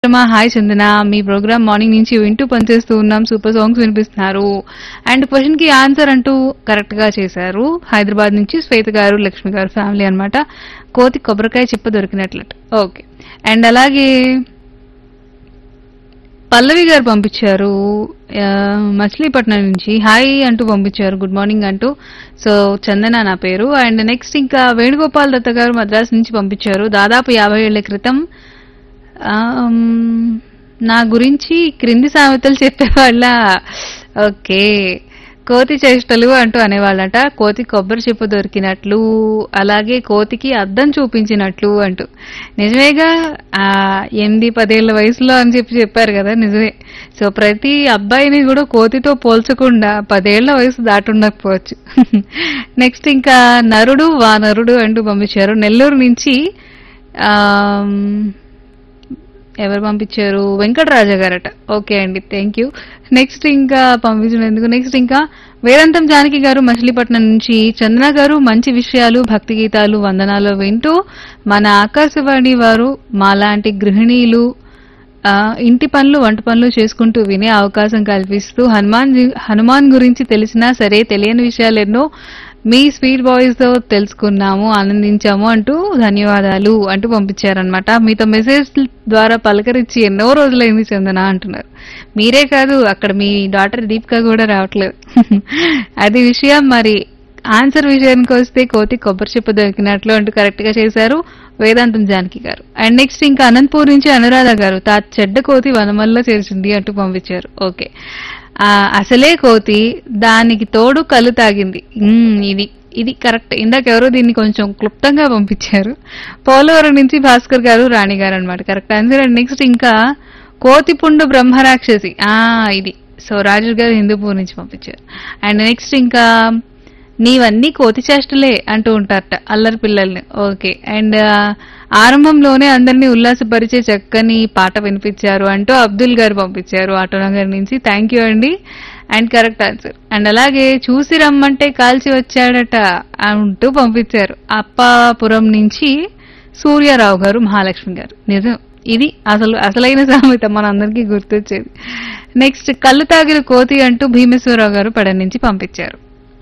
మా హాయ్ చందన మీ programme morning నుంచి వింటూ పనిచేస్తూ ఉన్నాం సూపర్ సాంగ్స్ వినిపిస్తున్నారు అండ్ క్వశ్చన్ కి ఆన్సర్ అంటూ కరెక్ట్ గా చేశారు హైదరాబాద్ నుంచి శ్వేత గారు లక్ష్మి గారు ఫ్యామిలీ అన్నమాట కోతి కొబ్బరికాయ చిప్ప దొరికినట్లట ఓకే అండ్ అలాగే పల్లవి గారు పంపించారు ఆ, మచిలీపట్నం నుంచి హాయ్ అంటూ పంపించారు గుడ్ మార్నింగ్ అంటూ సో చందన నా పేరు అండ్ నెక్స్ట్ ఇంకా వేణుగోపాల్ దత్త గారు మద్రాసు నుంచి పంపించారు దాదాపు యాభై ఏళ్ల క్రితం ఆమ్, నా గురించి క్రింది సామెతలు చెప్పేవాళ్ళ ఓకే కోతి చేష్టలు అంటూ అనేవాళ్ళట కోతి కొబ్బరి చెప్పు దొరికినట్లు అలాగే కోతికి అద్దం చూపించినట్లు అంటూ నిజమేగా ఆ ఎనిమిది పదేళ్ల వయసులో అని చెప్పి చెప్పారు కదా నిజమే సో ప్రతి అబ్బాయిని కూడా కోతితో పోల్చకుండా పదేళ్ల వయసు దాటుండకపోవచ్చు నెక్స్ట్ ఇంకా నరుడు వా నరుడు అంటూ పంపించారు నెల్లూరు నుంచి ఆమ్, ఎవరు పంపించారు వెంకటరాజా గారట ఓకే అండి థ్యాంక్ యూ నెక్స్ట్ ఇంకా పంపించినందుకు నెక్స్ట్ ఇంకా వేదాంతం జానకి గారు మచిలీపట్నం నుంచి చందన గారు మంచి విషయాలు భక్తి గీతాలు వందనాలు వింటూ మన ఆకాశవాణి వారు మాలాంటి గృహిణీలు ఆ, ఇంటి పనులు వంట పనులు చేసుకుంటూ వినే అవకాశం కల్పిస్తూ హనుమాన్ జీ- హనుమాన్ గురించి తెలిసినా సరే తెలియని విషయాలు ఎన్నో మీ స్వీట్ వాయిస్ తో తెలుసుకున్నాము ఆనందించాము అంటూ ధన్యవాదాలు అంటూ పంపించారనమాట మీతో మెసేజ్ ద్వారా పలకరించి ఎన్నో రోజులైంది చందన అంటున్నారు మీరే కాదు అక్కడ మీ డాటర్ దీపిక కూడా రావట్లేదు అది విషయం మరి ఆన్సర్ విషయానికి వస్తే కోతి కొబ్బరి చెప్పు దొరికినట్లు అంటూ కరెక్ట్ గా చేశారు వేదాంతం జానకి గారు అండ్ నెక్స్ట్ ఇంకా అనంతపూర్ నుంచి అనురాధ గారు తా చెడ్డ కోతి వనమల్లో చేర్చింది అంటూ పంపించారు ఓకే ఆ, అసలే కోతి దానికి తోడు కళ్ళు తాగింది మ్మ్, ఇది ఇది కరెక్ట్ ఇందాక ఎవరో దీన్ని కొంచెం క్లుప్తంగా పంపించారు పోలవరం నుంచి భాస్కర్ గారు రాణి గారు అనమాట కరెక్ట్ ఆన్సర్ అండ్ నెక్స్ట్ ఇంకా కోతిపుండు బ్రహ్మరాక్షసి ఆ ఇది సో రాజు గారు హిందూపూర్ నుంచి పంపించారు అండ్ నెక్స్ట్ ఇంకా నీవన్నీ కోతి చేష్టలే అంటూ ఉంటారట అల్లరి పిల్లల్ని ఓకే అండ్ ఆరంభంలోనే అందరినీ ఉల్లాసపరిచే చక్కని పాట వినిపించారు అంటూ అబ్దుల్ గారు పంపించారు ఆటోనగర్ నుంచి థ్యాంక్ యూ అండి అండ్ కరెక్ట్ ఆన్సర్ అండ్ అలాగే చూసి రమ్మంటే కాల్చి వచ్చాడట అంటూ పంపించారు అప్పాపురం నుంచి సూర్యారావు గారు మహాలక్ష్మి గారు నిజం ఇది అసలు అసలైన సామెత మనందరికీ గుర్తొచ్చేది నెక్స్ట్ కళ్ళు తాగిన కోతి అంటూ భీమేశ్వరరావు గారు పడ నుంచి పంపించారు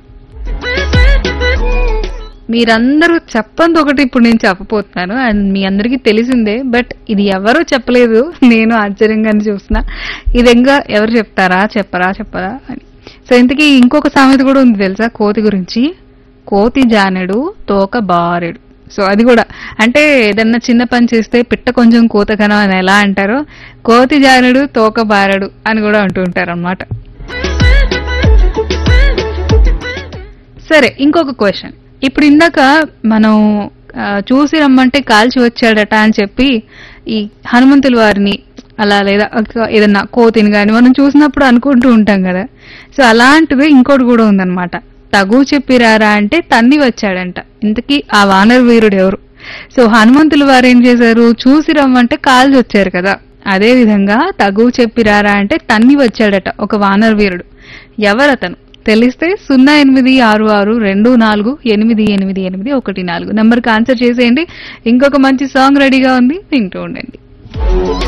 మీరందరూ చెప్పంది ఒకటి ఇప్పుడు నేను చెప్పబోతున్నాను అండ్ మీ అందరికీ తెలిసిందే బట్ ఇది ఎవరూ చెప్పలేదు నేను ఆశ్చర్యంగానే చూస్తున్నా ఇది ఇంకా ఎవరు చెప్తారా చెప్పరా చెప్పరా అని సో ఇంతకీ ఇంకొక సామెత కూడా ఉంది తెలుసా కోతి గురించి కోతి జానెడు తోక బారెడు సో అది కూడా అంటే ఏదన్నా చిన్న పని చేస్తే పిట్ట కొంచెం కోతకనం అని ఎలా అంటారో కోతి జానెడు తోక బారెడు అని కూడా అంటూ ఉంటారు అనమాట సరే ఇంకొక క్వశ్చన్ ఇప్పుడు ఇందాక మనం ఆ, చూసి రమ్మంటే కాల్చి వచ్చాడట అని చెప్పి ఈ హనుమంతుల వారిని అలా లేదా ఒక ఏదన్నా కోతిని కానీ మనం చూసినప్పుడు అనుకుంటూ ఉంటాం కదా సో అలాంటిది ఇంకోటి కూడా ఉందన్నమాట తగు చెప్పిరారా అంటే తన్ని వచ్చాడంట ఇంతకీ ఆ వానర వీరుడు ఎవరు సో హనుమంతుల వారు ఏం చేశారు చూసి రమ్మంటే కాల్చి వచ్చారు కదా అదే విధంగా తగు చెప్పిరారా అంటే తన్ని వచ్చాడట ఒక వానర వీరుడు ఎవరతను తెలిస్తే సున్నా ఎనిమిది ఆరు ఆరు రెండు నాలుగు ఎనిమిది ఎనిమిది ఎనిమిది ఒకటి నాలుగు నెంబర్కి ఆన్సర్ చేసేయండి ఇంకొక మంచి సాంగ్ రెడీగా ఉంది వింటూ ఉండండి